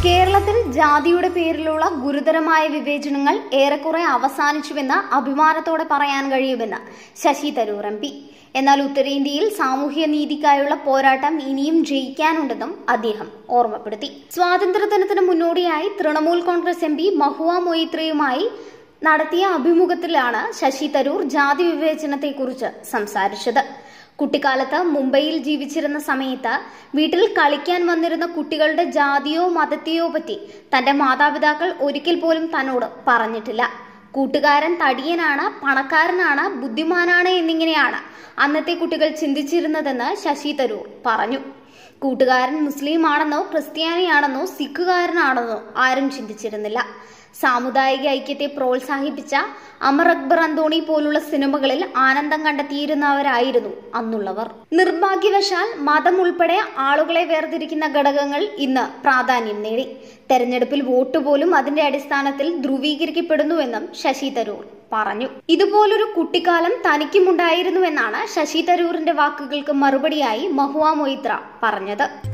കേരളത്തിൽ ജാതിയുടെ പേരിലുള്ള ഗുരുതരമായ വിവേചനങ്ങൾ ഏറെക്കുറെ അവസാനിച്ചുവെന്ന് അഭിമാനത്തോടെ പറയാൻ കഴിയുമെന്ന് ശശി തരൂർ എം പി എന്നാൽ ഉത്തരേന്ത്യയിൽ സാമൂഹ്യ നീതിക്കായുള്ള പോരാട്ടം ഇനിയും ജയിക്കാനുണ്ടെന്നും അദ്ദേഹം ഓർമ്മപ്പെടുത്തി സ്വാതന്ത്ര്യദിനത്തിന് മുന്നോടിയായി Trinamool Congress M P Mahua മൊയ്ത്രയുമായി നടത്തിയ അഭിമുഖത്തിലാണ് ശശി തരൂർ ജാതി വിവേചനത്തെക്കുറിച്ച് സംസാരിച്ചത് കുട്ടിക്കാലത്ത് മുംബൈയിൽ ജീവിച്ചിരുന്ന സമയത്ത് വീട്ടിൽ കളിക്കാൻ വന്നിരുന്ന കുട്ടികളുടെ ജാതിയോ മതത്തെയോ പറ്റി തന്റെ മാതാപിതാക്കൾ ഒരിക്കൽ പോലും തന്നോട് പറഞ്ഞിട്ടില്ല കൂട്ടുകാരൻ തടിയനാണ് പണക്കാരനാണ് ബുദ്ധിമാനാണ് എന്നിങ്ങനെയാണ് അന്നത്തെ കുട്ടികൾ ചിന്തിച്ചിരുന്നതെന്ന് ശശി തരൂർ പറഞ്ഞു കൂട്ടുകാരൻ മുസ്ലിം ആണെന്നോ ക്രിസ്ത്യാനിയാണെന്നോ സിഖുകാരനാണെന്നോ ആരും ചിന്തിച്ചിരുന്നില്ല സാമുദായിക ഐക്യത്തെ പ്രോത്സാഹിപ്പിച്ച അമർ അക്ബർ അന്തോണി പോലുള്ള സിനിമകളിൽ ആനന്ദം കണ്ടെത്തിയിരുന്നവരായിരുന്നു അന്നുള്ളവർ നിർഭാഗ്യവശാൽ മതം ഉൾപ്പെടെ ആളുകളെ വേർതിരിക്കുന്ന ഘടകങ്ങൾ ഇന്ന് പ്രാധാന്യം നേടി തെരഞ്ഞെടുപ്പിൽ വോട്ട് പോലും അതിന്റെ അടിസ്ഥാനത്തിൽ ധ്രുവീകരിക്കപ്പെടുന്നുവെന്നും ശശി തരൂർ പറഞ്ഞു ഇതുപോലൊരു കുട്ടിക്കാലം തനിക്കുമുണ്ടായിരുന്നുവെന്നാണ് ശശി തരൂറിന്റെ വാക്കുകൾക്ക് മറുപടിയായി മഹുവ മൊയ്ത്ര പറഞ്ഞത്